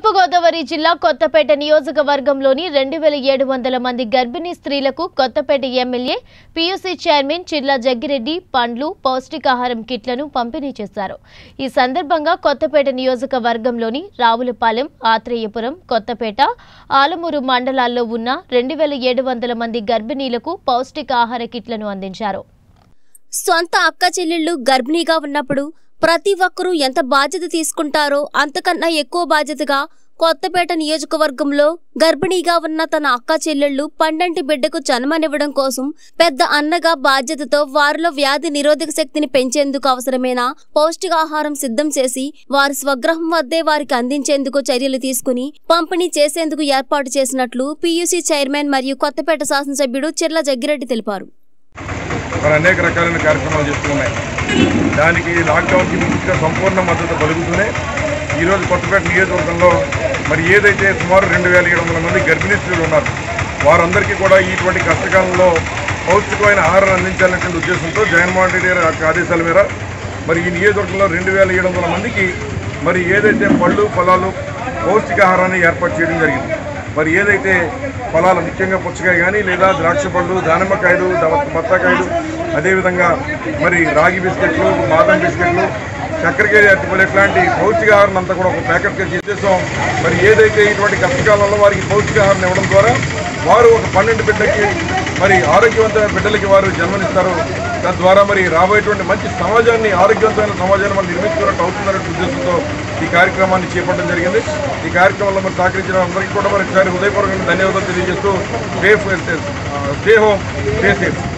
తూర్పుగోదావరి జిల్లా కొత్తపేట నియోజకవర్గంలోని రెండు వేల ఏడు వందల మంది గర్భిణీ స్త్రీలకు Kothapeta MLA PUC chairman Chirla Jaggireddy పండ్లు పౌష్టికాహారం కిట్లను పంపిణీ చేశారు ఈ సందర్భంగా కొత్తపేట నియోజకవర్గంలోని రావులపాలెం ఆత్రేయపురం కొత్తపేట ఆలమూరు మండలాల్లో ఉన్న రెండు వేల ఏడు వందల మంది గర్భిణీలకు పౌష్టికాహార కిట్లను అందించారు సొంత అక్క చెల్లెళ్ళు గర్భిణీగా ఉన్నప్పుడు ప్రతి ఒక్కరూ ఎంత బాధ్యత తీసుకుంటారో అంతకన్నా ఎక్కువ బాధ్యతగా కొత్తపేట నియోజకవర్గంలో గర్భిణీగా ఉన్న తన అక్క చెల్లెళ్ళు పండంటి బిడ్డకు జన్మనివ్వడం కోసం పెద్ద అన్నగా బాధ్యతతో వారిలో వ్యాధి నిరోధక శక్తిని పెంచేందుకు అవసరమైన పౌష్టికాహారం సిద్ధం చేసి వారి స్వగృహం వద్దే వారికి అందించేందుకు చర్యలు తీసుకుని పంపిణీ చేసేందుకు ఏర్పాటు చేసినట్లు పీయూసీ చైర్మన్ మరియు కొత్తపేట శాసనసభ్యుడు చిర్ల జగ్గిరెడ్డి తెలిపారు మరి అనేక రకాలైన కార్యక్రమాలు చేస్తూ ఉన్నాయి దానికి లాక్డౌన్కి పూర్తిగా సంపూర్ణ మద్దతు పలుకుతూనే ఈరోజు కొత్తపేట నియోజకవర్గంలో మరి ఏదైతే సుమారు రెండు వేల ఏడు వందల మంది గర్భిణీ స్త్రీలు ఉన్నారు వారందరికీ కూడా ఇటువంటి కష్టకాలంలో పౌష్టికమైన ఆహారం అందించాలనేటువంటి ఉద్దేశంతో జగన్మోహన్ రెడ్డి గారి యొక్క ఆదేశాల మేర మరి ఈ నియోజకవర్గంలో రెండు వేల ఏడు వందల మందికి మరి ఏదైతే పళ్ళు ఫలాలు పౌష్టికాహారాన్ని ఏర్పాటు చేయడం జరిగింది మరి ఏదైతే ఫలాలు ముఖ్యంగా పుచ్చకాయ కానీ లేదా ద్రాక్ష పళ్ళు దానిమ్మకాయలు దవ- బత్తాకాయలు అదేవిధంగా మరి రాగి బిస్కెట్లు బాదం బిస్కెట్లు చక్కెరకేళి అరటిపళ్ళు ఇట్లాంటి పౌష్టికాహారం అంతా కూడా ఒక ప్యాకెట్గా చేసేసాం మరి ఏదైతే ఇటువంటి కష్టకాలంలో వారికి పౌష్టికాహారం ఇవ్వడం ద్వారా వారు ఒక పన్నెండు బిడ్డకి మరి ఆరోగ్యవంతమైన బిడ్డలకి వారు జన్మనిస్తారు తద్వారా మరి రాబోయేటువంటి మంచి సమాజాన్ని ఆరోగ్యవంతమైన సమాజాన్ని మనం నిర్మించుకున్నట్టు అవుతుందనే ఉద్దేశంతో ఈ కార్యక్రమాన్ని చేపట్టడం జరిగింది ఈ కార్యక్రమంలో మరి సహకరించిన అందరికీ కూడా మరి ఒకసారి హృదయపూర్వకంగా ధన్యవాదాలు తెలియజేస్తూ safe stay home stay safe